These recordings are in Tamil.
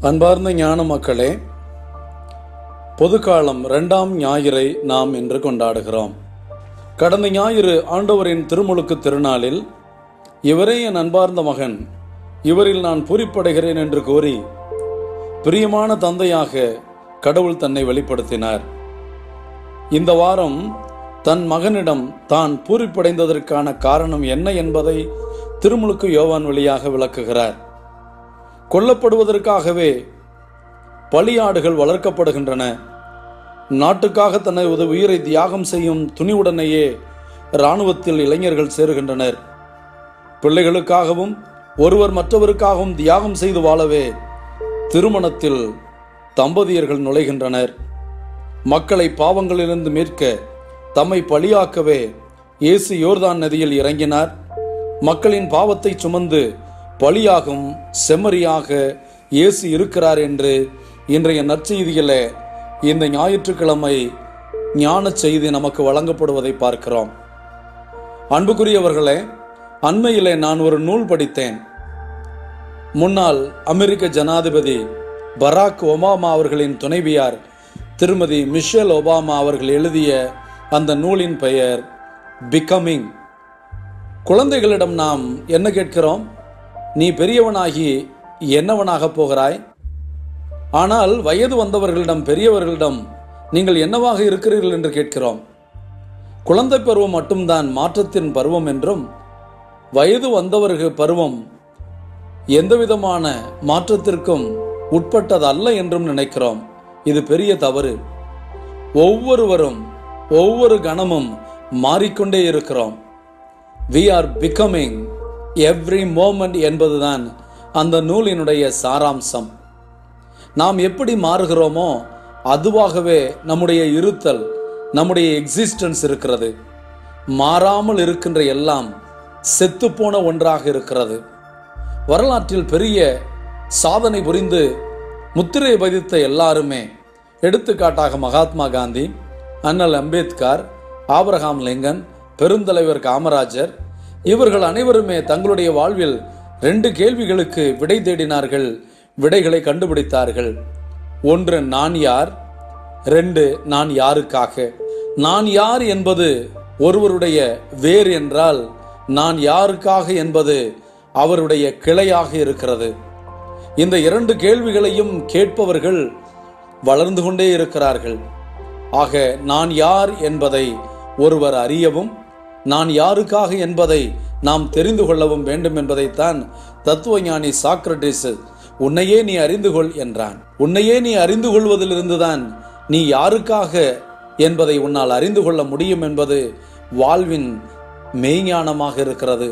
அன்பார்ந்த ஞான மக்களே பொதுக்காலம் இரண்டாம் ஞாயிறை நாம் இன்று கொண்டாடுகிறோம் கடந்த ஞாயிறு ஆண்டவரின் திருமுழுக்கு திருநாளில் இவரே என் அன்பார்ந்த மகன் இவரில் நான் பூரிப்படைகிறேன் என்று கூறி பிரியமான தந்தையாக கடவுள் தன்னை வெளிப்படுத்தினார் இந்த வாரம் தன் மகனிடம் தான் பூரிப்படைந்ததற்கான காரணம் என்ன என்பதை திருமுழுக்கு யோவான் வழியாக விளக்குகிறார் கொல்லப்படுவதற்காகவே பலியாடுகள் வளர்க்கப்படுகின்றன நாட்டுக்காக தனது உயிரை தியாகம் செய்யும் துணிவுடனேயே இராணுவத்தில் இளைஞர்கள் சேருகின்றனர் பிள்ளைகளுக்காகவும் ஒருவர் மற்றவருக்காகவும் தியாகம் செய்து வாழவே திருமணத்தில் தம்பதியர்கள் நுழைகின்றனர் மக்களை பாவங்களிலிருந்து மீட்க தம்மை பலியாக்கவே இயேசு யோர்தான் நதியில் இறங்கினார் மக்களின் பாவத்தை சுமந்து பலியாகும் செம்மறியாக இயேசு இருக்கிறார் என்று இன்றைய நற்செய்தியிலே இந்த ஞாயிற்றுக்கிழமை ஞான செய்தி நமக்கு வழங்கப்படுவதை பார்க்கிறோம் அன்புக்குரியவர்களே அண்மையிலே நான் ஒரு நூல் படித்தேன் முன்னாள் அமெரிக்க ஜனாதிபதி பராக் ஒபாமா அவர்களின் துணைவியார் திருமதி மிஷேல் ஒபாமா அவர்கள் எழுதிய அந்த நூலின் பெயர் பிகமிங் குழந்தைகளிடம் நாம் என்ன கேட்கிறோம் நீ பெரியவனாகி என்னவனாக போகிறாய் ஆனால் வயது வந்தவர்களிடம் பெரியவர்களிடம் நீங்கள் என்னவாக இருக்கிறீர்கள் என்று கேட்கிறோம் குழந்தை பருவம் மட்டும்தான் மாற்றத்தின் பருவம் என்றும் வயது வந்தவர்கள் பருவம் எந்தவிதமான மாற்றத்திற்கும் உட்பட்டது அல்ல என்றும் நினைக்கிறோம் இது பெரிய தவறு ஒவ்வொருவரும் ஒவ்வொரு கணமும் மாறிக்கொண்டே இருக்கிறோம் we are becoming every moment என்பதுதான் அந்த நூலினுடைய சாராம்சம் நாம் எப்படி மாறுகிறோமோ அதுவாகவே நம்முடைய இருத்தல் நம்முடைய எக்ஸிஸ்டன்ஸ் இருக்கிறது மாறாமல் இருக்கின்ற எல்லாம் செத்துப்போன ஒன்றாக இருக்கிறது வரலாற்றில் பெரிய சாதனை புரிந்து முத்திரை பதித்த எல்லாருமே எடுத்துக்காட்டாக மகாத்மா காந்தி அண்ணல் அம்பேத்கர் ஆபிரகாம் லிங்கன் பெருந்தலைவர் காமராஜர் இவர்கள் அனைவருமே தங்களுடைய வாழ்வில் ரெண்டு கேள்விகளுக்கு விடை தேடினார்கள் விடைகளை கண்டுபிடித்தார்கள் ஒன்று நான் யார் ரெண்டு நான் யாருக்காக நான் யார் என்பது ஒருவருடைய வேர் என்றால் நான் யாருக்காக என்பது அவருடைய கிளையாக இருக்கிறது இந்த இரண்டு கேள்விகளையும் கேட்பவர்கள் வளர்ந்து கொண்டே இருக்கிறார்கள் ஆக நான் யார் என்பதை ஒருவர் அறியவும் நான் யாருக்காக என்பதை நாம் தெரிந்து கொள்ளவும் வேண்டும் என்பதைத்தான் தத்துவஞானி சாக்ரட்டிஸ் உன்னையே நீ அறிந்து கொள் என்றான் உன்னையே நீ அறிந்து கொள்வதிலிருந்துதான் நீ யாருக்காக என்பதை உன்னால் அறிந்து கொள்ள முடியும் என்பது வாழ்வின் மெய்ஞானமாக இருக்கிறது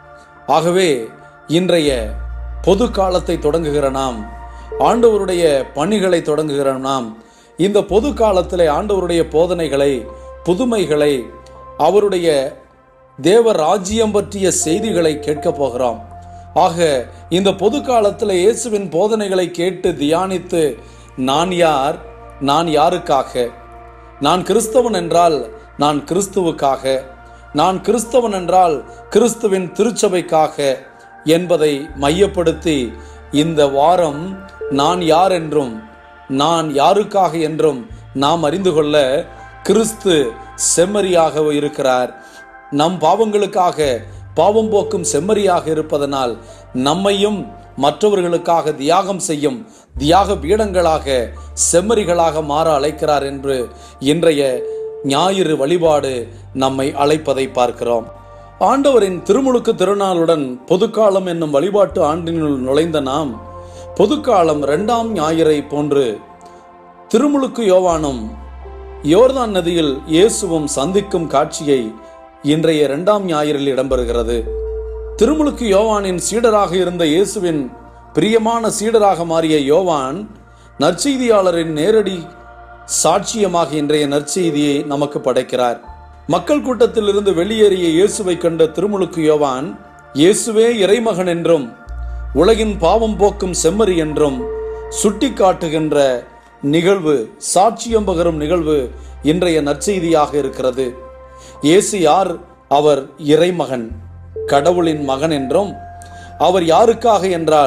ஆகவே இன்றைய பொது காலத்தை தொடங்குகிற நாம் ஆண்டவருடைய பணிகளை தொடங்குகிற நாம் இந்த பொது காலத்திலே ஆண்டவருடைய போதனைகளை புதுமைகளை அவருடைய தேவ ராஜ்யம் பற்றிய செய்திகளை கேட்க போகிறோம் ஆக இந்த பொது காலத்தில் இயேசுவின் போதனைகளை கேட்டு தியானித்து நான் யார் நான் யாருக்காக நான் கிறிஸ்தவன் என்றால் நான் கிறிஸ்துவுக்காக நான் கிறிஸ்தவன் என்றால் கிறிஸ்துவின் திருச்சபைக்காக என்பதை மையப்படுத்தி இந்த வாரம் நான் யார் என்றும் நான் யாருக்காக என்றும் நாம் அறிந்து கொள்ள கிறிஸ்து செம்மறியாக இருக்கிறார் நம் பாவங்களுக்காக பாவம் போக்கும் செம்மறியாக இருப்பதனால் நம்மையும் மற்றவர்களுக்காக தியாகம் செய்யும் தியாக பீடங்களாக செம்மறிகளாக மாற அழைக்கிறார் என்று இன்றைய ஞாயிறு வழிபாடு நம்மை அழைப்பதை பார்க்கிறோம் ஆண்டவரின் திருமுழுக்கு திருநாளுடன் பொதுக்காலம் என்னும் வழிபாட்டு ஆண்டினுள் நுழைந்த நாம் பொதுக்காலம் இரண்டாம் ஞாயிறை போன்று திருமுழுக்கு யோவானும் யோர்தான் நதியில் இயேசுவும் சந்திக்கும் காட்சியை இன்றைய இரண்டாம் ஞாயிறில் இடம்பெறுகிறது திருமுழுக்கு யோவானின் சீடராக இருந்த இயேசுவின் பிரியமான சீடராக மாறிய யோவான் நற்செய்தியாளரின் நேரடி சாட்சியமாக இன்றைய நற்செய்தியை நமக்கு படைக்கிறார் மக்கள் கூட்டத்தில் இருந்து வெளியேறிய இயேசுவை கண்ட திருமுழுக்கு யோவான் இயேசுவே இறைமகன் என்றும் உலகின் பாவம் போக்கும் செம்மறி என்றும் சுட்டி காட்டுகின்ற நிகழ்வு சாட்சியம் பகரும் நிகழ்வு இன்றைய நற்செய்தியாக இருக்கிறது இயேசு யார் அவர் இறைமகன் கடவுளின் மகன் என்றும் அவர் யாருக்காக என்றால்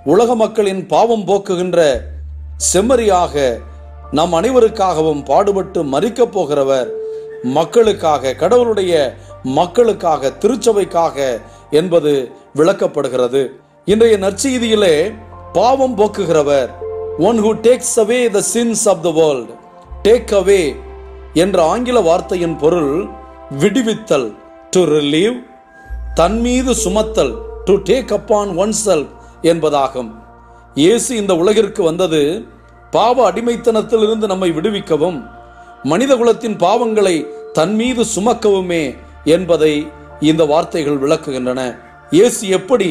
உலக மக்களின் பாவம் போக்குகின்ற செம்மறியாக நம் அனைவருக்காகவும் பாடுபட்டு மறிக்கப் போகிறவர் மக்களுக்காக கடவுளுடைய மக்களுக்காக திருச்சபைக்காக என்பது விளக்கப்படுகிறது இன்றைய நற்செய்தியிலே பாவம் போக்குகிறவர் one who takes away the sins of the world take away என்ற ஆங்கில வார்த்தையின் பொருள் விடுவித்தல் டு ரிலீவ் தன் மீது சுமத்தல் to take upon oneself என்பதாகும் இயேசு இந்த உலகிற்கு வந்தது பாவ அடிமைத்தனத்திலிருந்து நம்மை விடுவிக்கவும் மனித குலத்தின் பாவங்களை தன் மீது சுமக்கவுமே என்பதை இந்த வார்த்தைகள் விளக்குகின்றன இயேசு எப்படி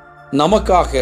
நமக்காக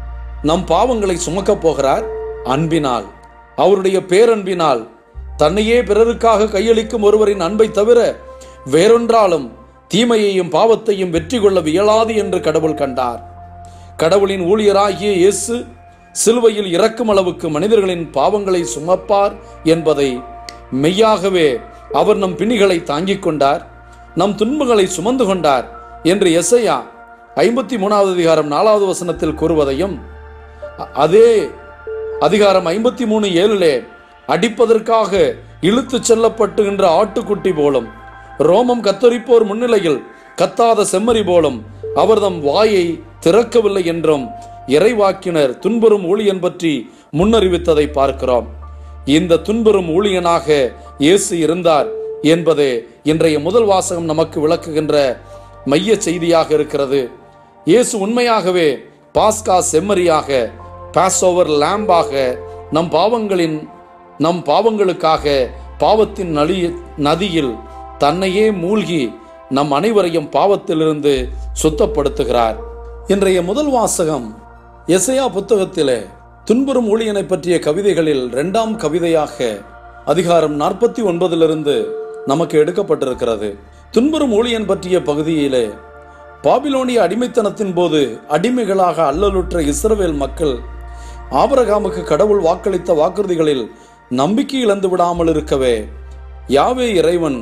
நம் பாவங்களை சுமக்கப் போகிறார் அன்பினால் அவருடைய பேரன்பினால் தன்னையே பிறருக்காக கையளிக்கும் ஒருவரின் அன்பை தவிர வேறொன்றாலும் தீமையையும் பாவத்தையும் வெற்றி கொள்ள இயலாது என்று கடவுள் கண்டார் கடவுளின் ஊழியராகிய இயேசு சிலுவையில் இறக்கும் அளவுக்கு மனிதர்களின் பாவங்களை சுமப்பார் என்பதை மெய்யாகவே அவர் நம் பிணிகளை தாங்கிக் கொண்டார் நம் துன்பங்களை சுமந்து கொண்டார் என்று எஸ்ஐயா ஐம்பத்தி மூணாவது அதிகாரம் நாலாவது வசனத்தில் கூறுவதையும் அ- அதே அதிகாரம் ஐம்பத்தி மூணு ஏழிலே அடிப்பதற்காக இழுத்துச் செல்லப்பட்டுகின்ற ஆட்டுக்குட்டி போலும் ரோமம் கத்தரிப்போர் முன்னிலையில் கத்தாத செம்மறி போலும் அவர் தம் வாயை திறக்கவில்லை என்றும் இறைவாக்கினர் துன்புறும் ஊழியன் பற்றி முன்னறிவித்ததை பார்க்கிறோம் இந்த துன்புறும் ஊழியனாக இயேசு இருந்தார் என்பதே இன்றைய முதல் வாசகம் நமக்கு விளக்குகின்ற மைய செய்தியாக இருக்கிறது இயேசு உண்மையாகவே பாஸ்கா செம்மறியாக பாஸ்ஓவர் லேம்பாக நம் பாவங்களின் நம் பாவங்களுக்காக பாவத்தின் நலி நதியில் தன்னையே மூழ்கி நம் அனைவரையும் பாவத்திலிருந்து சுத்தப்படுத்துகிறார் இன்றைய முதல் வாசகம் எசையா புத்தகத்திலே துன்புறும் ஊழியனை பற்றிய கவிதைகளில் இரண்டாம் கவிதையாக அதிகாரம் நாற்பத்தி ஒன்பதிலிருந்து நமக்கு எடுக்கப்பட்டிருக்கிறது துன்புறும் ஊழியன் பற்றிய பகுதியிலே பாபிலோனிய அடிமைத்தனத்தின் போது அடிமைகளாக அல்லலுற்ற இஸ்ரவேல் மக்கள் ஆபிரகாமுக்கு கடவுள் வாக்களித்த வாக்குறுதிகளில் நம்பிக்கை இழந்து விடாமல் இருக்கவே யாவே இறைவன்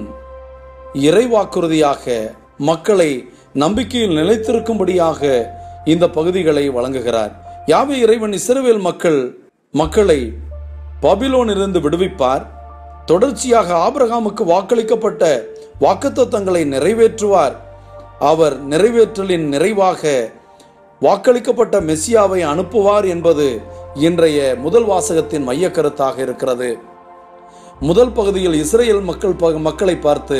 இறைவாக்குறுதியாக மக்களை நம்பிக்கையில் நிலைத்திருக்கும்படியாக இந்த பகுதிகளை வழங்குகிறார் யாவே இறைவன் இஸ்ரவேல் மக்கள் மக்களை பாபிலோனிலிருந்து விடுவிப்பார் தொடர்ச்சியாக ஆபிரகாமுக்கு வாக்களிக்கப்பட்ட வாக்குத்தத்தங்களை நிறைவேற்றுவார் அவர் நிறைவேற்றலின் நிறைவாக வாக்களிக்கப்பட்ட மெஸ்ஸியாவை அனுப்புவார் என்பது இன்றைய முதல் வாசகத்தின் மையக் கருத்தாக இருக்கிறது முதல் பகுதியில் இஸ்ரேல் மக்கள் ப- மக்களை பார்த்து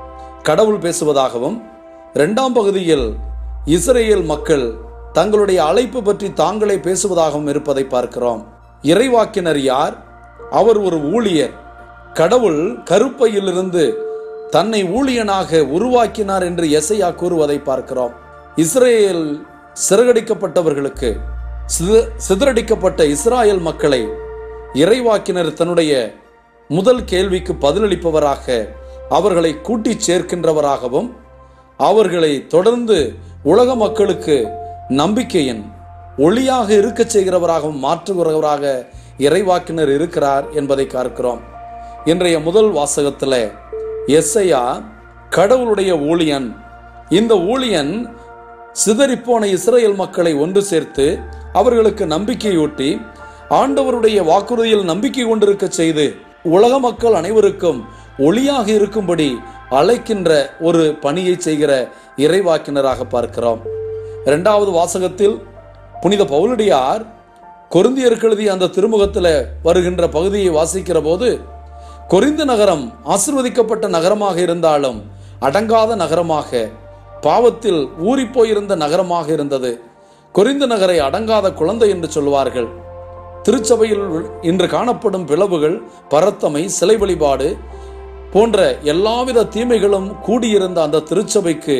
கடவுள் பேசுவதாகவும் இரண்டாம் பகுதியில் இஸ்ரேல் மக்கள் தங்களுடைய அழைப்பு பற்றி தாங்களே பேசுவதாகவும் இருப்பதை பார்க்கிறோம் இறைவாக்கினர் யார் அவர் ஒரு ஊழியர் கடவுள் கருப்பையிலிருந்து தன்னை ஊழியனாக உருவாக்கினார் என்று எசையா கூறுவதை பார்க்கிறோம் இஸ்ரேல் சிறகடிக்கப்பட்டவர்களுக்கு சித- சிதறடிக்கப்பட்ட இஸ்ராயல் மக்களை இறைவாக்கினர் தன்னுடைய முதல் கேள்விக்கு பதிலளிப்பவராக அவர்களை கூட்டிச் சேர்க்கின்றவராகவும் அவர்களை தொடர்ந்து உலக மக்களுக்கு நம்பிக்கையின் ஒளியாக இருக்கச் செய்கிறவராகவும் மாற்றுகிறவராக இறைவாக்கினர் இருக்கிறார் என்பதை பார்க்கிறோம் இன்றைய முதல் வாசகத்தில் எஸ்ஐயா கடவுளுடைய ஊழியன் இந்த ஊழியன் சிதறிப்போன இஸ்ரேல் மக்களை ஒன்று சேர்த்து அவர்களுக்கு நம்பிக்கையூட்டி ஆண்டவருடைய வாக்குறுதியில் நம்பிக்கை கொண்டிருக்க செய்து உலக மக்கள் அனைவருக்கும் ஒளியாக இருக்கும்படி அழைக்கின்ற ஒரு பணியை செய்கிற இறைவாக்கினராக பார்க்கிறோம் இரண்டாவது வாசகத்தில் புனித பவுலடியார் கொரிந்தியருக்கு எழுதிய அந்த திருமுகத்தில் வருகின்ற பகுதியை வாசிக்கிற போது கொரிந்து நகரம் ஆசிர்வதிக்கப்பட்ட நகரமாக இருந்தாலும் அடங்காத நகரமாக பாவத்தில் ஊறிப்போயிருந்த நகரமாக இருந்தது கொரிந்து நகரை அடங்காத குழந்தை என்று சொல்வார்கள் திருச்சபையில் இன்று காணப்படும் பிளவுகள் பரத்தமை சிலை வழிபாடு போன்ற எல்லாவித தீமைகளும் கூடியிருந்த அந்த திருச்சபைக்கு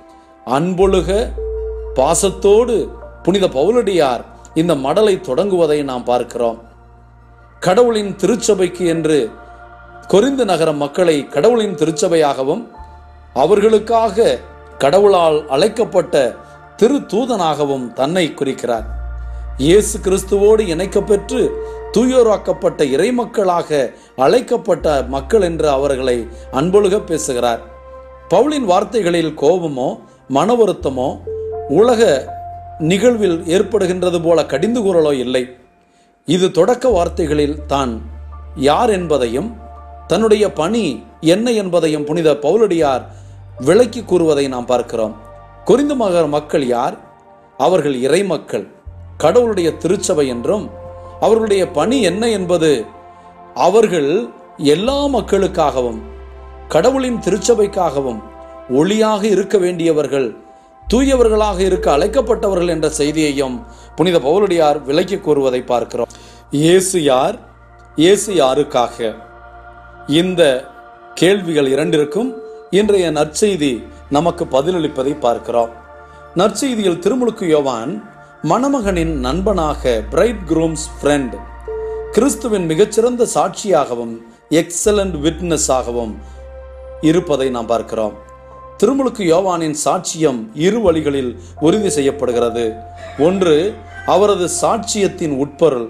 அன்பொழுக பாசத்தோடு புனித பவுலடியார் இந்த மடலை தொடங்குவதை நாம் பார்க்கிறோம் கடவுளின் திருச்சபைக்கு என்று கொரிந்து நகர மக்களை கடவுளின் திருச்சபையாகவும் அவர்களுக்காக கடவுளால் அழைக்கப்பட்ட திரு தூதனாகவும் தன்னை குறிக்கிறார் இயேசு கிறிஸ்துவோடு இணைக்கப்பெற்று தூயோராக்கப்பட்ட இறைமக்களாக அழைக்கப்பட்ட மக்கள் என்று அவர்களை அன்பொழுக பேசுகிறார் பவுலின் வார்த்தைகளில் கோபமோ மன வருத்தமோ உலக நிகழ்வில் ஏற்படுகின்றது போல கடிந்து கூறலோ இல்லை இது தொடக்க வார்த்தைகளில் தான் யார் என்பதையும் தன்னுடைய பணி என்ன என்பதையும் புனித பவுலடியார் விளக்கி கூறுவதை நாம் பார்க்கிறோம் குறிந்து மகர் மக்கள் யார் அவர்கள் இறை மக்கள் கடவுளுடைய திருச்சபை என்றும் அவர்களுடைய பணி என்ன என்பது அவர்கள் எல்லா மக்களுக்காகவும் கடவுளின் திருச்சபைக்காகவும் ஒளியாக இருக்க வேண்டியவர்கள் தூயவர்களாக இருக்க அழைக்கப்பட்டவர்கள் என்ற செய்தியையும் புனித பவுலடியார் விளக்கி கூறுவதை பார்க்கிறோம் இயேசு யார் இயேசு யாருக்காக இந்த கேள்விகள் இரண்டிற்கும் இன்றைய நற்செய்தி நமக்கு பதிலளிப்பதை பார்க்கிறோம் நற்செய்தியில் திருமுழுக்கு யோவான் மணமகனின் நண்பனாக பிரைட் குரூம்ஸ் ஃப்ரெண்ட் கிறிஸ்துவின் மிகச்சிறந்த சாட்சியாகவும் எக்ஸலண்ட் விட்னஸ் ஆகவும் இருப்பதை நாம் பார்க்கிறோம் திருமுழுக்கு யோவானின் சாட்சியம் இரு வழிகளில் உறுதி செய்யப்படுகிறது ஒன்று அவரது சாட்சியத்தின் உட்பொருள்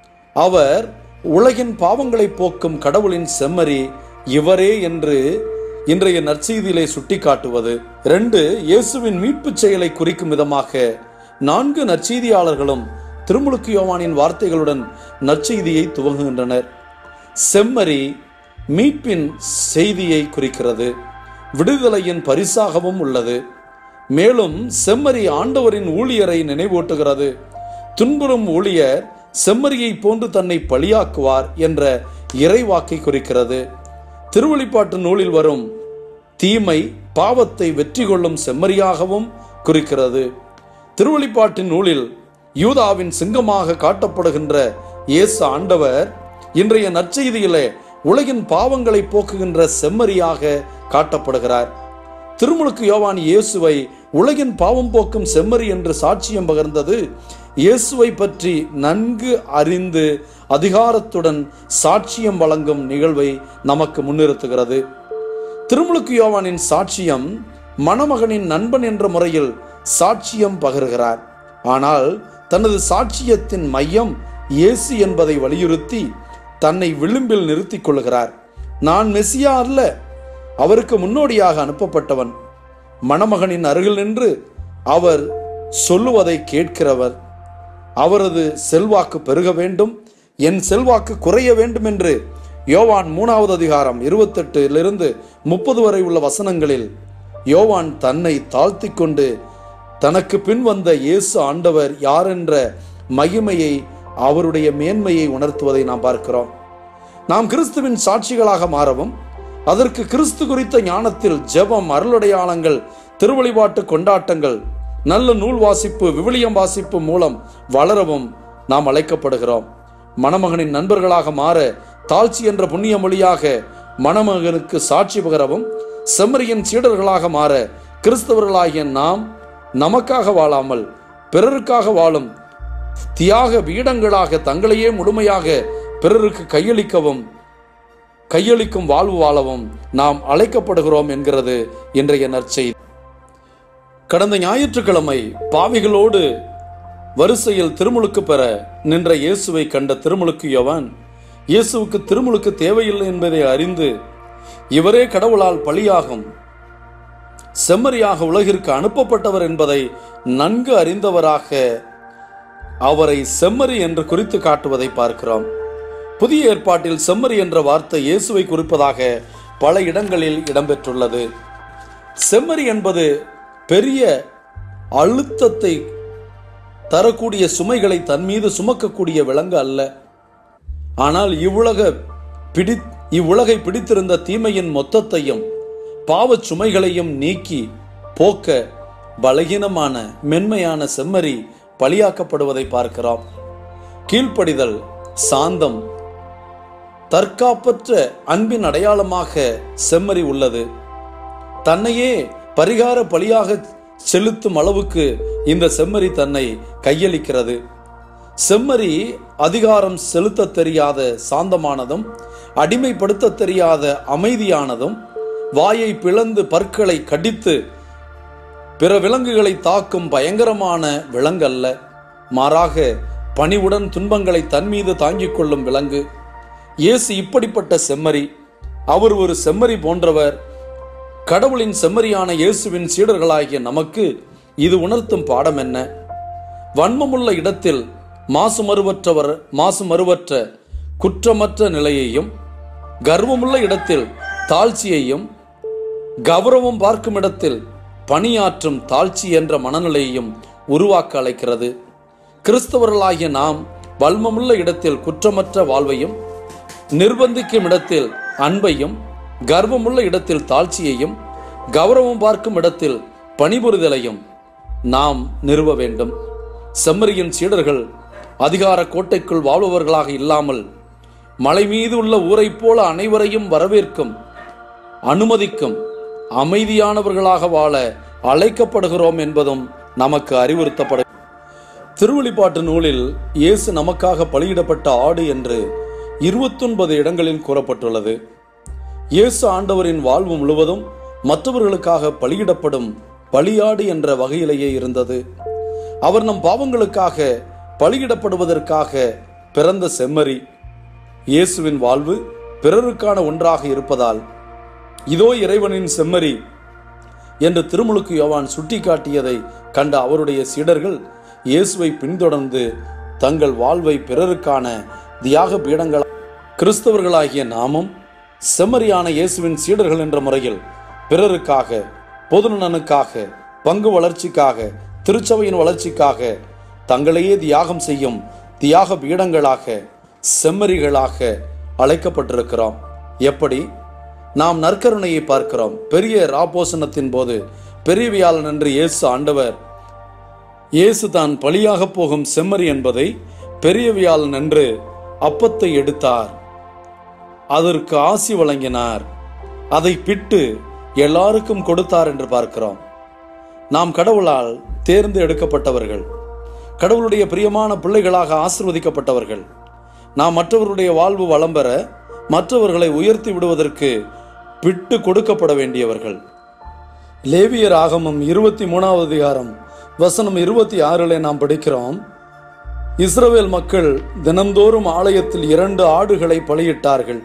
அவர் உலகின் பாவங்களை போக்கும் கடவுளின் செம்மறி இவரே என்று இன்றைய நற்செய்தியிலே சுட்டிக்காட்டுவது ரெண்டு இயேசுவின் மீட்புச் செயலை குறிக்கும் விதமாக நான்கு நற்செய்தியாளர்களும் திருமுழுக்கு யோவானின் வார்த்தைகளுடன் நற்செய்தியை துவங்குகின்றனர் செம்மறி மீட்பின் செய்தியை குறிக்கிறது விடுதலையின் பரிசாகவும் உள்ளது மேலும் செம்மறி ஆண்டவரின் ஊழியரை நினைவூட்டுகிறது துன்புறும் ஊழியர் செம்மறியை போன்று தன்னை பலியாக்குவார் என்ற இறைவாக்கை குறிக்கிறது திருவழிப்பாட்டு நூலில் வரும் தீமை பாவத்தை வெற்றி கொள்ளும் செம்மறியாகவும் குறிக்கிறது திருவழிப்பாட்டின் நூலில் யூதாவின் சிங்கமாக காட்டப்படுகின்ற இயேசு ஆண்டவர் இன்றைய நற்செய்தியிலே உலகின் பாவங்களை போக்குகின்ற செம்மறியாக காட்டப்படுகிறார் திருமுழுக்கு யோவான் இயேசுவை உலகின் பாவம் போக்கும் செம்மறி என்று சாட்சியம் பகர்ந்தது இயேசுவை பற்றி நன்கு அறிந்து அதிகாரத்துடன் சாட்சியம் வழங்கும் நிகழ்வை நமக்கு முன்னிறுத்துகிறது திருமுழுக்கு யோவானின் சாட்சியம் மணமகனின் நண்பன் என்ற முறையில் சாட்சியம் பகர்கிறார் ஆனால் தனது சாட்சியத்தின் மையம் இயேசு என்பதை வலியுறுத்தி தன்னை விளிம்பில் நிறுத்திக் கொள்கிறார் நான் மெசியா அல்ல அவருக்கு முன்னோடியாக அனுப்பப்பட்டவன் மணமகனின் அருகில் நின்று அவர் சொல்லுவதை கேட்கிறவர் அவரது செல்வாக்கு பெருக வேண்டும் என் செல்வாக்கு குறைய வேண்டும் என்று யோவான் மூணாவது அதிகாரம் இருபத்தெட்டிலிருந்து முப்பது வரை உள்ள வசனங்களில் யோவான் தன்னை தாழ்த்தி கொண்டு தனக்கு பின் வந்த இயேசு ஆண்டவர் யார் என்ற மகிமையை அவருடைய மேன்மையை உணர்த்துவதை நாம் பார்க்கிறோம் நாம் கிறிஸ்துவின் சாட்சிகளாக மாறவும் அதற்கு கிறிஸ்து குறித்த ஞானத்தில் ஜெபம் அருளுடையாளங்கள் திருவழிபாட்டு கொண்டாட்டங்கள் நல்ல நூல் வாசிப்பு விவிலியம் வாசிப்பு மூலம் வளரவும் நாம் அழைக்கப்படுகிறோம் மணமகனின் நண்பர்களாக மாற தாழ்ச்சி என்ற புண்ணிய மொழியாக மணமகனுக்கு சாட்சி பகரவும் செம்மறியின் சீடர்களாக மாற கிறிஸ்தவர்களாகிய நாம் நமக்காக வாழாமல் பிறருக்காக வாழும் தியாக வீடங்களாக தங்களையே முழுமையாக பிறருக்கு கையளிக்கவும் கையளிக்கும் வாழ்வு வாழவும் நாம் அழைக்கப்படுகிறோம் என்கிறது இன்றைய நற்செய்தி கடந்த ஞாயிற்றுக்கிழமை பாவிகளோடு வரிசையில் திருமுழுக்கு பெற நின்ற இயேசுவை கண்ட திருமுழுக்கு யோவான் இயேசுவுக்கு திருமுழுக்கு தேவையில்லை என்பதை அறிந்து இவரே கடவுளால் பலியாகும் செம்மறியாக உலகிற்கு அனுப்பப்பட்டவர் என்பதை நன்கு அறிந்தவராக அவரை செம்மறி என்று குறித்து காட்டுவதை பார்க்கிறோம் புதிய ஏற்பாட்டில் செம்மறி என்ற வார்த்தை இயேசுவை குறிப்பதாக பல இடங்களில் இடம்பெற்றுள்ளது செம்மறி என்பது பெரிய அழுத்தத்தை தரக்கூடிய சுமைகளை தன் மீது சுமக்கக்கூடிய விலங்கு அல்ல ஆனால் இவ்வுலக பிடி இவ்வுலகை பிடித்திருந்த தீமையின் மொத்தத்தையும் பாவச் சுமைகளையும் நீக்கி போக்க பலகீனமான மென்மையான செம்மறி பலியாக்கப்படுவதை பார்க்கிறோம் கீழ்ப்படிதல் சாந்தம் தற்காப்பற்ற அன்பின் அடையாளமாக செம்மறி உள்ளது தன்னையே பரிகார பலியாக செலுத்தும் அளவுக்கு இந்த செம்மறி தன்னை கையளிக்கிறது செம்மறி அதிகாரம் செலுத்த தெரியாத சாந்தமானதும் அடிமைப்படுத்த தெரியாத அமைதியானதும் வாயை பிளந்து பற்களை கடித்து பிற விலங்குகளை தாக்கும் பயங்கரமான விலங்கல்ல மாறாக பணிவுடன் துன்பங்களை தன் மீது தாங்கிக் கொள்ளும் விலங்கு இயேசு இப்படிப்பட்ட செம்மறி அவர் ஒரு செம்மறி போன்றவர் கடவுளின் செம்மறியான இயேசுவின் சீடர்களாகிய நமக்கு இது உணர்த்தும் பாடம் என்ன வன்மமுள்ள இடத்தில் மாசு மறுவற்றவர் மாசு மறுவற்ற குற்றமற்ற நிலையையும் கர்வமுள்ள இடத்தில் தாழ்ச்சியையும் கௌரவம் பார்க்கும் இடத்தில் பணியாற்றும் தாழ்ச்சி என்ற மனநிலையையும் உருவாக்க அழைக்கிறது கிறிஸ்தவர்களாகிய நாம் வல்மமுள்ள இடத்தில் குற்றமற்ற வாழ்வையும் நிர்பந்திக்கும் இடத்தில் அன்பையும் கர்வமுள்ள இடத்தில் தாழ்ச்சியையும் கௌரவம் பார்க்கும் இடத்தில் பணிபுரிதலையும் நாம் நிறுவ வேண்டும் செம்மறியின் சீடர்கள் அதிகார கோட்டைக்குள் வாழ்பவர்களாக இல்லாமல் மலை மீது உள்ள ஊரைப் போல அனைவரையும் வரவேற்கும் அனுமதிக்கும் அமைதியானவர்களாக வாழ அழைக்கப்படுகிறோம் என்பதும் நமக்கு அறிவுறுத்தப்படு திருவெளிப்பாட்டு நூலில் இயேசு நமக்காக பலியிடப்பட்ட ஆடு என்று இருபத்தொன்பது இடங்களில் கூறப்பட்டுள்ளது இயேசு ஆண்டவரின் வாழ்வு முழுவதும் மற்றவர்களுக்காக பலியிடப்படும் பலியாடு என்ற வகையிலேயே இருந்தது அவர் நம் பாவங்களுக்காக பலியிடப்படுவதற்காக பிறந்த செம்மறி இயேசுவின் வாழ்வு பிறருக்கான ஒன்றாக இருப்பதால் இதோ இறைவனின் செம்மறி என்று திருமுழுக்கு யோவான் சுட்டிக்காட்டியதை கண்ட அவருடைய சீடர்கள் இயேசுவை பின்தொடர்ந்து தங்கள் வாழ்வை பிறருக்கான தியாக பீடங்கள் கிறிஸ்தவர்களாகிய நாமும் செம்மறியான இயேசுவின் சீடர்கள் என்ற முறையில் பிறருக்காக பொது நலனுக்காக பங்கு வளர்ச்சிக்காக திருச்சபையின் வளர்ச்சிக்காக தங்களையே தியாகம் செய்யும் தியாக பீடங்களாக செம்மறிகளாக அழைக்கப்பட்டிருக்கிறோம் எப்படி நாம் நற்கருணையை பார்க்கிறோம் பெரிய ராபோசனத்தின் போது பெரியவியாளன் என்று இயேசு ஆண்டவர் இயேசு தான் பலியாக போகும் செம்மறி என்பதை பெரியவியாளன் என்று அப்பத்தை எடுத்தார் அதற்கு ஆசி வழங்கினார் அதை பிட்டு எல்லாருக்கும் கொடுத்தார் என்று பார்க்கிறோம் நாம் கடவுளால் தேர்ந்து எடுக்கப்பட்டவர்கள் கடவுளுடைய பிரியமான பிள்ளைகளாக ஆசிர்வதிக்கப்பட்டவர்கள் நாம் மற்றவருடைய வாழ்வு வளம் பெற மற்றவர்களை உயர்த்தி விடுவதற்கு விட்டு கொடுக்கப்பட வேண்டியவர்கள் லேவியர் ஆகமம் இருபத்தி மூணாவது அதிகாரம் வசனம் இருபத்தி ஆறில் நாம் படிக்கிறோம் இஸ்ரவேல் மக்கள் தினந்தோறும் ஆலயத்தில் இரண்டு ஆடுகளை பலியிட்டார்கள்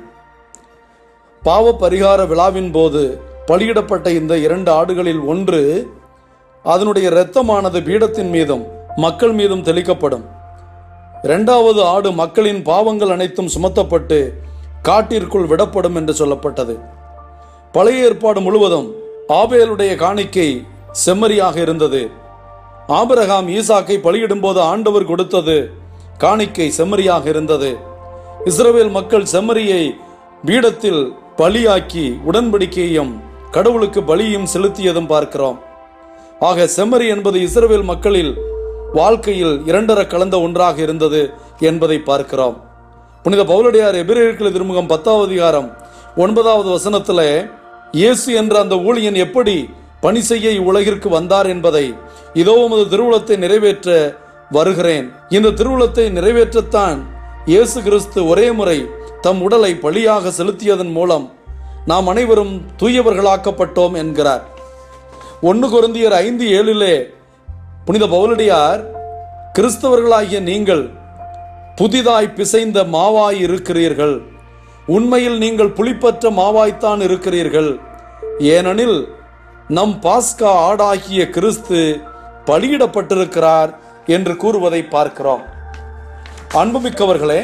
பாவ பரிகார விழாவின் போது பலியிடப்பட்ட இந்த இரண்டு ஆடுகளில் ஒன்று அதனுடைய இரத்தமானது பீடத்தின் மீதும் மக்கள் மீதும் தெளிக்கப்படும் இரண்டாவது ஆடு மக்களின் பாவங்கள் அனைத்தும் சுமத்தப்பட்டு காட்டிற்குள் விடப்படும் என்று சொல்லப்பட்டது பழைய ஏற்பாடு முழுவதும் ஆபேலுடைய காணிக்கை செம்மறியாக இருந்தது ஆபிரகாம் ஈசாக்கை பலியிடும்போது ஆண்டவர் கொடுத்தது காணிக்கை செம்மறியாக இருந்தது இஸ்ரவேல் மக்கள் செம்மறியை பீடத்தில் பலியாக்கி உடன்படிக்கையும் கடவுளுக்கு பலியும் செலுத்தியதும் பார்க்கிறோம் ஆக செம்மறி என்பது இஸ்ரவேல் மக்களில் வாழ்க்கையில் இரண்டர கலந்த ஒன்றாக இருந்தது என்பதை பார்க்கிறோம் புனித பவுலடியார் எபிரேயர்கள் திருமுகம் பத்தாவது அதிகாரம் ஒன்பதாவது வசனத்தில் இயேசு என்ற அந்த ஊழியன் எப்படி பணி செய்ய இவ்வுலகிற்கு வந்தார் என்பதை இதோ உமது திருவுளத்தை நிறைவேற்ற வருகிறேன் இந்த திருவுளத்தை நிறைவேற்றத்தான் இயேசு கிறிஸ்து ஒரே முறை தம் உடலை பலியாக செலுத்தியதன் மூலம் நாம் அனைவரும் தூயவர்களாக்கப்பட்டோம் என்கிறார் ஒன்று குருந்தியர் ஐந்து ஏழிலே புனித பவுலடியார் கிறிஸ்தவர்களாகிய நீங்கள் புதிதாய் பிசைந்த மாவாய் இருக்கிறீர்கள் உண்மையில் நீங்கள் புளிப்பற்ற மாவாய்த்தான் இருக்கிறீர்கள் ஏனெனில் நம் பாஸ்கா ஆடாகிய கிறிஸ்து பலியிடப்பட்டிருக்கிறார் என்று கூறுவதை பார்க்கிறோம் அன்புமிக்கவர்களே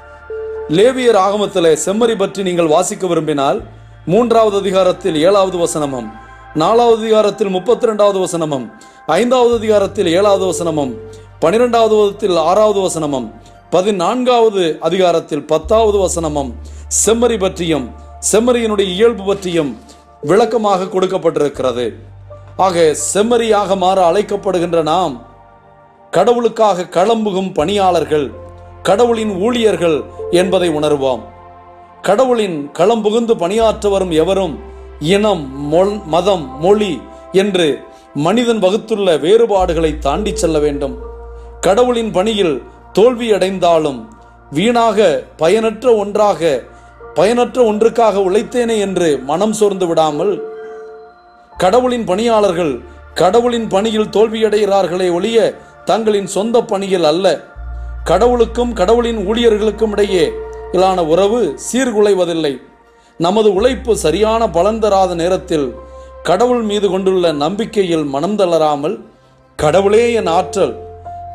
லேவியர் ஆகமத்திலே செம்மறி பற்றி நீங்கள் வாசிக்க விரும்பினால் மூன்றாவது அதிகாரத்தில் ஏழாவது வசனமும் நாலாவது அதிகாரத்தில் முப்பத்தி ரெண்டாவது வசனமும் ஐந்தாவது அதிகாரத்தில் ஏழாவது வசனமும் பனிரெண்டாவது வதத்தில் ஆறாவது வசனமும் பதினான்காவது அதிகாரத்தில் பத்தாவது வசனமும் செம்மறி பற்றியும் செம்மறியினுடைய இயல்பு பற்றியும் விளக்கமாக கொடுக்கப்பட்டிருக்கிறது ஆக செம்மறியாக மாற அழைக்கப்படுகின்ற நாம் கடவுளுக்காக களம்புகும் பணியாளர்கள் கடவுளின் ஊழியர்கள் என்பதை உணர்வோம் கடவுளின் களம் புகுந்து பணியாற்ற வரும் எவரும் இனம் மொல் மதம் மொழி என்று மனிதன் வகுத்துள்ள வேறுபாடுகளை தாண்டி செல்ல வேண்டும் கடவுளின் பணியில் தோல்வியடைந்தாலும் வீணாக பயனற்ற ஒன்றாக பயனற்ற ஒன்றுக்காக உழைத்தேனே என்று மனம் சோர்ந்து விடாமல் கடவுளின் பணியாளர்கள் கடவுளின் பணியில் தோல்வியடைகிறார்களே ஒழிய தங்களின் சொந்த பணியில் அல்ல கடவுளுக்கும் கடவுளின் ஊழியர்களுக்கும் இடையே இலான உறவு சீர்குலைவதில்லை நமது உழைப்பு சரியான பலன் தராத நேரத்தில் கடவுள் மீது கொண்டுள்ள நம்பிக்கையில் மனம் தளராமல் கடவுளே என் ஆற்றல்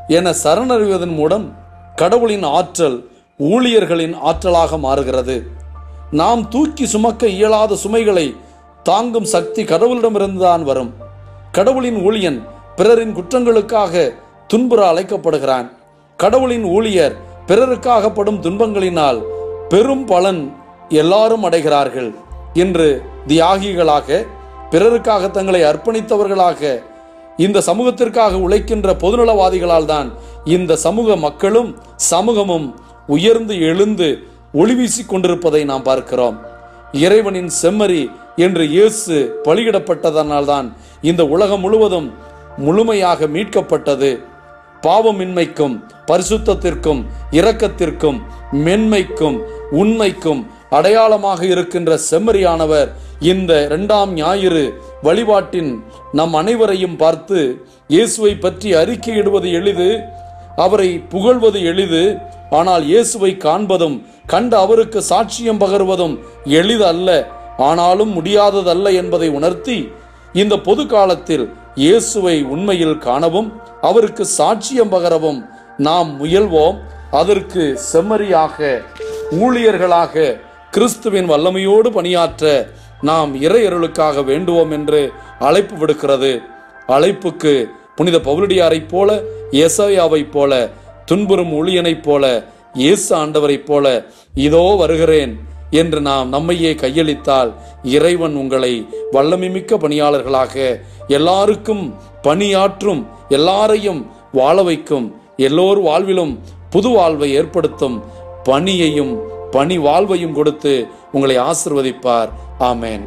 என சரணறிவதன் மூலம் கடவுளின் ஆற்றல் ஊழியர்களின் ஆற்றலாக மாறுகிறது நாம் தூக்கி சுமக்க இயலாத சுமைகளை தாங்கும் சக்தி கடவுளிடமிருந்துதான் வரும் கடவுளின் ஊழியன் பிறரின் குற்றங்களுக்காக துன்புற அழைக்கப்படுகிறான் கடவுளின் ஊழியர் பிறருக்காக படும் துன்பங்களினால் பெரும் பலன் எல்லாரும் அடைகிறார்கள் இன்று தியாகிகளாக பிறருக்காக தங்களை அர்ப்பணித்தவர்களாக இந்த சமூகத்திற்காக உழைக்கின்ற பொதுநலவாதிகளால் தான் இந்த சமூக மக்களும் சமூகமும் உயர்ந்து எழுந்து ஒளி வீசிக் கொண்டிருப்பதை நாம் பார்க்கிறோம் இறைவனின் செம்மறி என்று இயேசு பலியிடப்பட்டதனால்தான் இந்த உலகம் முழுவதும் முழுமையாக மீட்கப்பட்டது பாவமின்மைக்கும் பரிசுத்தத்திற்கும் இரக்கத்திற்கும் மென்மைக்கும் உண்மைக்கும் அடையாளமாக இருக்கின்ற செம்மறியானவர் இந்த இரண்டாம் ஞாயிறு வழிபாட்டின் நம் அனைவரையும் பார்த்து இயேசுவை பற்றி அறிக்கையிடுவது எளிது அவரை புகழ்வது எளிது ஆனால் இயேசுவை காண்பதும் கண்ட அவருக்கு சாட்சியம் பகர்வதும் எளிது அல்ல ஆனாலும் முடியாததல்ல என்பதை உணர்த்தி இந்த பொது காலத்தில் இயேசுவை உண்மையில் காணவும் அவருக்கு சாட்சியம் பகரவும் நாம் முயல்வோம் அதற்கு செம்மறியாக ஊழியர்களாக கிறிஸ்துவின் வல்லமையோடு பணியாற்ற நாம் இறையருளுக்காக வேண்டுவோம் என்று அழைப்பு விடுக்கிறது அழைப்புக்கு புனித பவுலடியாரைப் போல எசையாவைப் போல துன்புறும் ஊழியனைப் போல இயேசு ஆண்டவரைப் போல இதோ வருகிறேன் என்று நாம் நம்மையே கையளித்தால் இறைவன் உங்களை வல்லமைமிக்க பணியாளர்களாக எல்லாருக்கும் பணியாற்றும் எல்லாரையும் வாழ வைக்கும் எல்லோர் வாழ்விலும் புது வாழ்வை ஏற்படுத்தும் பணியையும் பணி வாழ்வையும் கொடுத்து உங்களை ஆசிர்வதிப்பார் ஆமேன்